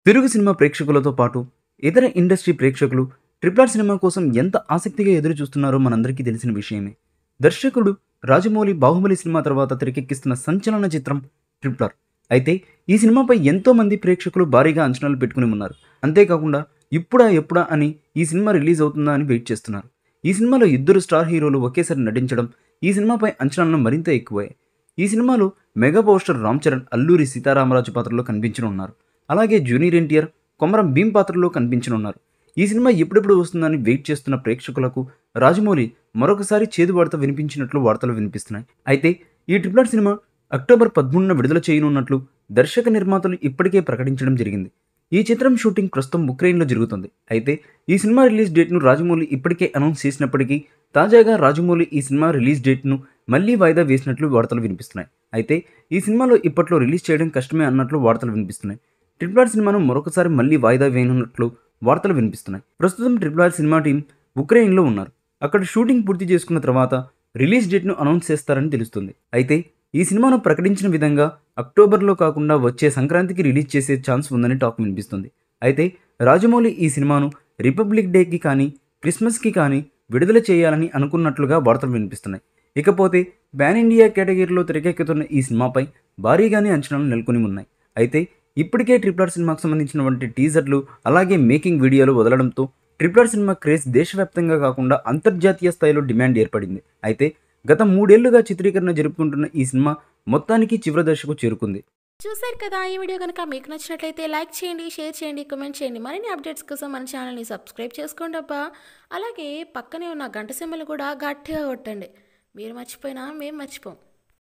Telugu cinema ప్రేక్షకులతో పాటు ఇతర ఇండస్ట్రీ ప్రేక్షకులు ట్రిపుల్ ఆర్ సినిమా కోసం ఎంత ఆసక్తిగా ఎదురు చూస్తున్నారో మనందరికీ తెలిసిన విషయమే దర్శకుడు రాజమౌళి బాహుబలి సినిమా తర్వాత తెరకెక్కిస్తున్న సంచలన చిత్రం ట్రిపుల్ ఆర్ అయితే ఈ సినిమాపై ఎంతో మంది ప్రేక్షకులు భారీగా అంచనాలు పెట్టుకుని ఉన్నారు అంతేకాకుండా ఇప్పుడా ఎప్పుడా అని ఈ సినిమా రిలీజ్ అవుతుందా అని వెయిట్ చేస్తున్నారు ఈ సినిమాలో ఇద్దరు స్టార్ హీరోలు ఒకేసారి నటించడం ఈ సినిమాపై అంచనాలను మరింత ఎక్కువయ్యాయి ఈ సినిమాలో మెగా పోస్టర్ రామ్ చరణ్ అల్లూరి సీతారామరాజు పాత్రలో కనిపించనున్నారు అలాగే జూనియర్ ఎన్టీఆర్ కొమరం భీమ్ పాత్రలో కనిపించనున్నారు ఈ సినిమా ఎప్పుడెప్పుడు వస్తుందని వెయిట్ చేస్తున్న ప్రేక్షకులకు రాజమౌళి మరొకసారి చేదు వార్త వినిపించినట్లు వార్తలు వినిపిస్తున్నాయి అయితే ఈ ట్రిపుల్ ఆర్ సినిమా అక్టోబర్ పదమూడున విడుదల చేయనున్నట్లు దర్శక నిర్మాతలు ఇప్పటికే ప్రకటించడం జరిగింది ఈ చిత్రం షూటింగ్ ప్రస్తుతం ఉక్రెయిన్లో జరుగుతుంది అయితే ఈ సినిమా రిలీజ్ డేట్ను రాజమౌళి ఇప్పటికే అనౌన్స్ చేసినప్పటికీ తాజాగా రాజమౌళి ఈ సినిమా రిలీజ్ డేట్ను మళ్లీ వాయిదా వేసినట్లు వార్తలు వినిపిస్తున్నాయి అయితే ఈ సినిమాలో ఇప్పట్లో రిలీజ్ చేయడం కష్టమే అన్నట్లు వార్తలు వినిపిస్తున్నాయి ట్రిపుల్ ఆర్ సినిమాను మరొకసారి మళ్లీ వాయిదా వేయనున్నట్లు వార్తలు వినిపిస్తున్నాయి ప్రస్తుతం ట్రిపుల్ ఆర్ సినిమా టీం ఉక్రెయిన్లో ఉన్నారు అక్కడ షూటింగ్ పూర్తి చేసుకున్న తర్వాత రిలీజ్ డేట్ను అనౌన్స్ చేస్తారని తెలుస్తుంది అయితే ఈ సినిమాను ప్రకటించిన విధంగా అక్టోబర్లో కాకుండా వచ్చే సంక్రాంతికి రిలీజ్ చేసే ఛాన్స్ ఉందని టాక్ వినిపిస్తుంది అయితే రాజమౌళి ఈ సినిమాను రిపబ్లిక్ డేకి కానీ క్రిస్మస్కి కానీ విడుదల చేయాలని అనుకున్నట్లుగా వార్తలు వినిపిస్తున్నాయి ఇకపోతే పాన్ ఇండియా కేటగిరీలో తెరకెక్కుతున్న ఈ సినిమాపై భారీగానే అంచనాలు నెలకొని ఉన్నాయి అయితే ఇప్పటికే ట్రిపుల్ ఆర్ సినిమాకు సంబంధించినటువంటి టీజర్లు అలాగే మేకింగ్ వీడియోలు వదలడంతో ట్రిపుల్ ఆర్ సినిమా క్రేజ్ దేశవ్యాప్తంగా కాకుండా అంతర్జాతీయ స్థాయిలో డిమాండ్ ఏర్పడింది అయితే గత మూడేళ్లుగా చిత్రీకరణ జరుపుకుంటున్న ఈ సినిమా మొత్తానికి చివరి దశకు చేరుకుంది చూశారు కదా ఈ వీడియో కనుక మీకు నచ్చినట్లయితే లైక్ చేయండి షేర్ చేయండి కామెంట్ చేయండి మరిన్ని అప్డేట్స్ కోసం మన ఛానల్ని సబ్స్క్రైబ్ చేసుకోండి అబ్బా అలాగే పక్కనే ఉన్న గంట సింబల్ కూడా గట్టిగా కొట్టండి మీరు మర్చిపోయినా మేము మర్చిపోం